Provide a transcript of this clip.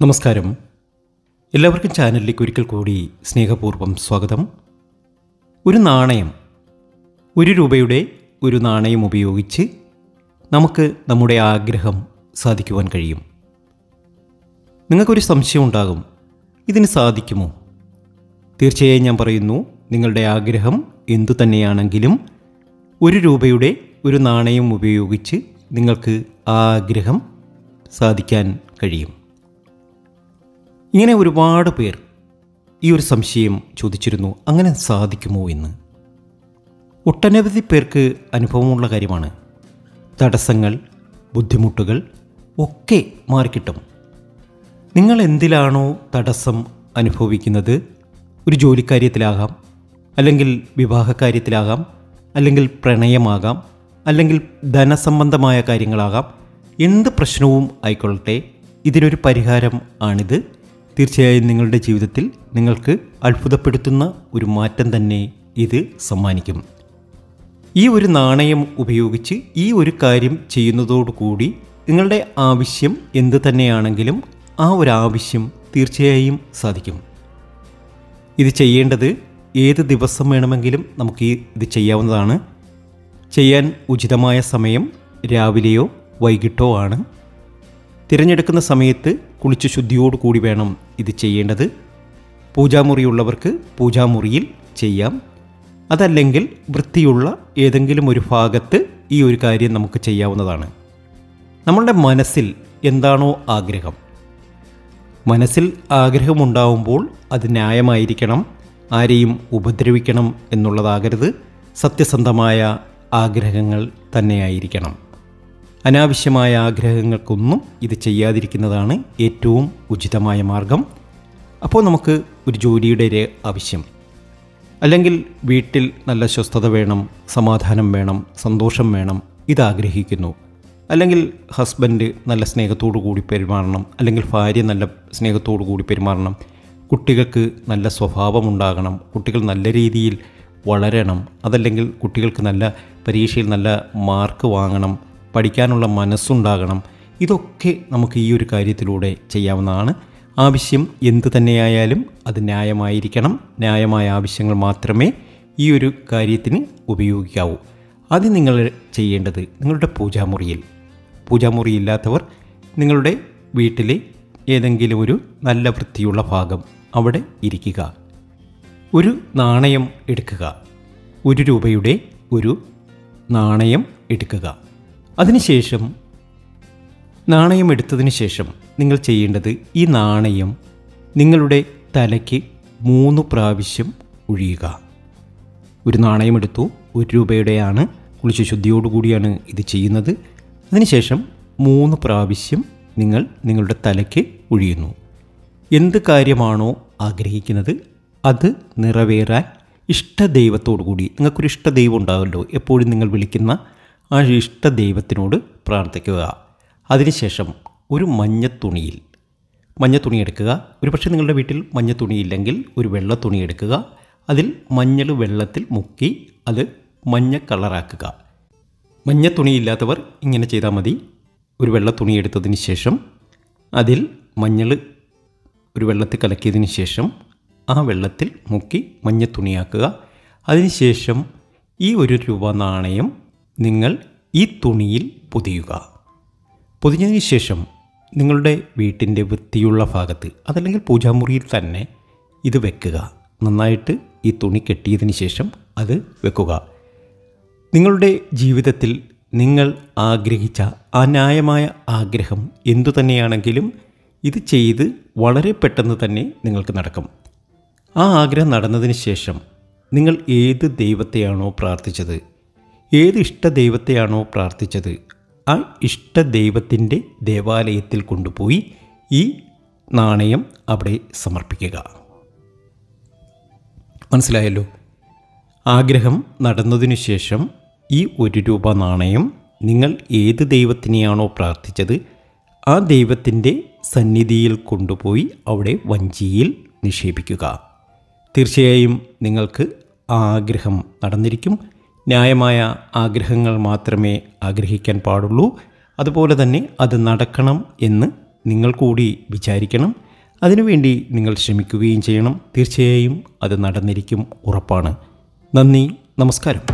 നമസ്കാരം എല്ലാവർക്കും ചാനലിലേക്ക് ഒരിക്കൽ കൂടി സ്നേഹപൂർവ്വം സ്വാഗതം ഒരു നാണയം ഒരു രൂപയുടെ ഒരു നാണയം ഉപയോഗിച്ച് നമുക്ക് നമ്മുടെ ആഗ്രഹം സാധിക്കുവാൻ കഴിയും നിങ്ങൾക്കൊരു സംശയം ഉണ്ടാകും ഇതിന് സാധിക്കുമോ തീർച്ചയായും ഞാൻ പറയുന്നു നിങ്ങളുടെ ആഗ്രഹം എന്തു തന്നെയാണെങ്കിലും ഒരു രൂപയുടെ ഒരു നാണയം ഉപയോഗിച്ച് നിങ്ങൾക്ക് ആ ആഗ്രഹം സാധിക്കാൻ കഴിയും ഇങ്ങനെ ഒരുപാട് പേർ ഈ ഒരു സംശയം ചോദിച്ചിരുന്നു അങ്ങനെ സാധിക്കുമോ എന്ന് ഒട്ടനവധി പേർക്ക് അനുഭവമുള്ള കാര്യമാണ് തടസ്സങ്ങൾ ബുദ്ധിമുട്ടുകൾ ഒക്കെ മാറിക്കിട്ടും നിങ്ങൾ എന്തിലാണോ തടസ്സം അനുഭവിക്കുന്നത് ഒരു ജോലിക്കാര്യത്തിലാകാം അല്ലെങ്കിൽ വിവാഹകാര്യത്തിലാകാം അല്ലെങ്കിൽ പ്രണയമാകാം അല്ലെങ്കിൽ ധനസംബന്ധമായ കാര്യങ്ങളാകാം എന്ത് പ്രശ്നവും ആയിക്കൊള്ളട്ടെ ഇതിനൊരു പരിഹാരം ആണിത് തീർച്ചയായും നിങ്ങളുടെ ജീവിതത്തിൽ നിങ്ങൾക്ക് അത്ഭുതപ്പെടുത്തുന്ന ഒരു മാറ്റം തന്നെ ഇത് സമ്മാനിക്കും ഈ ഒരു നാണയം ഉപയോഗിച്ച് ഈ ഒരു കാര്യം ചെയ്യുന്നതോടുകൂടി നിങ്ങളുടെ ആവശ്യം എന്ത് തന്നെയാണെങ്കിലും ആ ഒരു ആവശ്യം തീർച്ചയായും സാധിക്കും ഇത് ചെയ്യേണ്ടത് ഏത് ദിവസം വേണമെങ്കിലും നമുക്ക് ഈ ഇത് ചെയ്യാവുന്നതാണ് ചെയ്യാൻ ഉചിതമായ സമയം രാവിലെയോ വൈകിട്ടോ ആണ് തിരഞ്ഞെടുക്കുന്ന സമയത്ത് കുളിച്ച് ശുദ്ധിയോടുകൂടി വേണം ഇത് ചെയ്യേണ്ടത് പൂജാമുറിയുള്ളവർക്ക് പൂജാമുറിയിൽ ചെയ്യാം അതല്ലെങ്കിൽ വൃത്തിയുള്ള ഏതെങ്കിലും ഒരു ഭാഗത്ത് ഈ ഒരു കാര്യം നമുക്ക് ചെയ്യാവുന്നതാണ് നമ്മളുടെ മനസ്സിൽ എന്താണോ ആഗ്രഹം മനസ്സിൽ ആഗ്രഹമുണ്ടാവുമ്പോൾ അത് ന്യായമായിരിക്കണം ആരെയും ഉപദ്രവിക്കണം എന്നുള്ളതാകരുത് സത്യസന്ധമായ ആഗ്രഹങ്ങൾ തന്നെയായിരിക്കണം അനാവശ്യമായ ആഗ്രഹങ്ങൾക്കൊന്നും ഇത് ചെയ്യാതിരിക്കുന്നതാണ് ഏറ്റവും ഉചിതമായ മാർഗം അപ്പോൾ നമുക്ക് ഒരു ജോലിയുടെ ഒരു ആവശ്യം അല്ലെങ്കിൽ വീട്ടിൽ നല്ല സ്വസ്ഥത വേണം സമാധാനം വേണം സന്തോഷം വേണം ഇതാഗ്രഹിക്കുന്നു അല്ലെങ്കിൽ ഹസ്ബൻഡ് നല്ല സ്നേഹത്തോടു കൂടി പെരുമാറണം അല്ലെങ്കിൽ ഭാര്യ നല്ല സ്നേഹത്തോടു കൂടി പെരുമാറണം കുട്ടികൾക്ക് നല്ല സ്വഭാവമുണ്ടാകണം കുട്ടികൾ നല്ല രീതിയിൽ വളരണം അതല്ലെങ്കിൽ കുട്ടികൾക്ക് നല്ല പരീക്ഷയിൽ നല്ല മാർക്ക് വാങ്ങണം പഠിക്കാനുള്ള മനസ്സുണ്ടാകണം ഇതൊക്കെ നമുക്ക് ഈ ഒരു കാര്യത്തിലൂടെ ചെയ്യാവുന്നതാണ് ആവശ്യം എന്തു തന്നെയായാലും അത് ന്യായമായിരിക്കണം ന്യായമായ ആവശ്യങ്ങൾ മാത്രമേ ഈ ഒരു കാര്യത്തിന് ഉപയോഗിക്കാവൂ അത് നിങ്ങൾ ചെയ്യേണ്ടത് നിങ്ങളുടെ പൂജാമുറിയിൽ പൂജാമുറി ഇല്ലാത്തവർ നിങ്ങളുടെ വീട്ടിലെ ഏതെങ്കിലും ഒരു നല്ല വൃത്തിയുള്ള ഭാഗം അവിടെ ഇരിക്കുക ഒരു നാണയം എടുക്കുക ഒരു രൂപയുടെ ഒരു നാണയം എടുക്കുക അതിനുശേഷം നാണയം എടുത്തതിന് ശേഷം നിങ്ങൾ ചെയ്യേണ്ടത് ഈ നാണയം നിങ്ങളുടെ തലയ്ക്ക് മൂന്ന് പ്രാവശ്യം ഒഴിയുക ഒരു നാണയം എടുത്തു ഒരു രൂപയുടെയാണ് കുളിച്ച് ശുദ്ധിയോടുകൂടിയാണ് ഇത് ചെയ്യുന്നത് അതിനുശേഷം മൂന്ന് പ്രാവശ്യം നിങ്ങൾ നിങ്ങളുടെ തലയ്ക്ക് ഒഴിയുന്നു എന്ത് കാര്യമാണോ ആഗ്രഹിക്കുന്നത് അത് നിറവേറാൻ ഇഷ്ടദൈവത്തോടു കൂടി നിങ്ങൾക്കൊരു ഇഷ്ടദൈവം ഉണ്ടാകുമല്ലോ എപ്പോഴും നിങ്ങൾ വിളിക്കുന്ന ആ ഇഷ്ടദൈവത്തിനോട് പ്രാർത്ഥിക്കുക അതിനുശേഷം ഒരു മഞ്ഞത്തുണിയിൽ മഞ്ഞ തുണി എടുക്കുക ഒരു പക്ഷേ നിങ്ങളുടെ വീട്ടിൽ മഞ്ഞ തുണിയില്ലെങ്കിൽ ഒരു വെള്ള തുണി എടുക്കുക അതിൽ മഞ്ഞൾ വെള്ളത്തിൽ മുക്കി അത് മഞ്ഞ കളറാക്കുക മഞ്ഞ തുണിയില്ലാത്തവർ ഇങ്ങനെ ചെയ്താൽ മതി ഒരു വെള്ള തുണി എടുത്തതിന് ശേഷം അതിൽ മഞ്ഞൾ ഒരു വെള്ളത്തിൽ കലക്കിയതിന് ശേഷം ആ വെള്ളത്തിൽ മുക്കി മഞ്ഞ തുണിയാക്കുക അതിനുശേഷം ഈ ഒരു രൂപ നാണയം നിങ്ങൾ ഈ തുണിയിൽ പൊതിയുക പൊതിഞ്ഞതിന് ശേഷം നിങ്ങളുടെ വീട്ടിൻ്റെ വൃത്തിയുള്ള ഭാഗത്ത് അതല്ലെങ്കിൽ പൂജാമുറിയിൽ തന്നെ ഇത് വെക്കുക നന്നായിട്ട് ഈ തുണി കെട്ടിയതിന് ശേഷം അത് വെക്കുക നിങ്ങളുടെ ജീവിതത്തിൽ നിങ്ങൾ ആഗ്രഹിച്ച ആ ന്യായമായ ആഗ്രഹം എന്തു തന്നെയാണെങ്കിലും ഇത് ചെയ്ത് വളരെ പെട്ടെന്ന് തന്നെ നിങ്ങൾക്ക് നടക്കും ആ ആഗ്രഹം നടന്നതിന് ശേഷം നിങ്ങൾ ഏത് ദൈവത്തെയാണോ പ്രാർത്ഥിച്ചത് ഏത് ഇഷ്ട ദൈവത്തെയാണോ പ്രാർത്ഥിച്ചത് ആ ഇഷ്ട ദൈവത്തിൻ്റെ ദേവാലയത്തിൽ കൊണ്ടുപോയി ഈ നാണയം അവിടെ സമർപ്പിക്കുക മനസ്സിലായല്ലോ ആഗ്രഹം നടന്നതിനു ശേഷം ഈ ഒരു രൂപ നാണയം നിങ്ങൾ ഏത് ദൈവത്തിനെയാണോ പ്രാർത്ഥിച്ചത് ആ ദൈവത്തിൻ്റെ സന്നിധിയിൽ കൊണ്ടുപോയി അവിടെ വഞ്ചിയിൽ നിക്ഷേപിക്കുക തീർച്ചയായും നിങ്ങൾക്ക് ആ ആഗ്രഹം നടന്നിരിക്കും ന്യായമായ ആഗ്രഹങ്ങൾ മാത്രമേ ആഗ്രഹിക്കാൻ പാടുള്ളൂ അതുപോലെ തന്നെ അത് നടക്കണം എന്ന് നിങ്ങൾ കൂടി വിചാരിക്കണം അതിനുവേണ്ടി നിങ്ങൾ ശ്രമിക്കുകയും ചെയ്യണം തീർച്ചയായും അത് നടന്നിരിക്കും ഉറപ്പാണ് നന്ദി നമസ്കാരം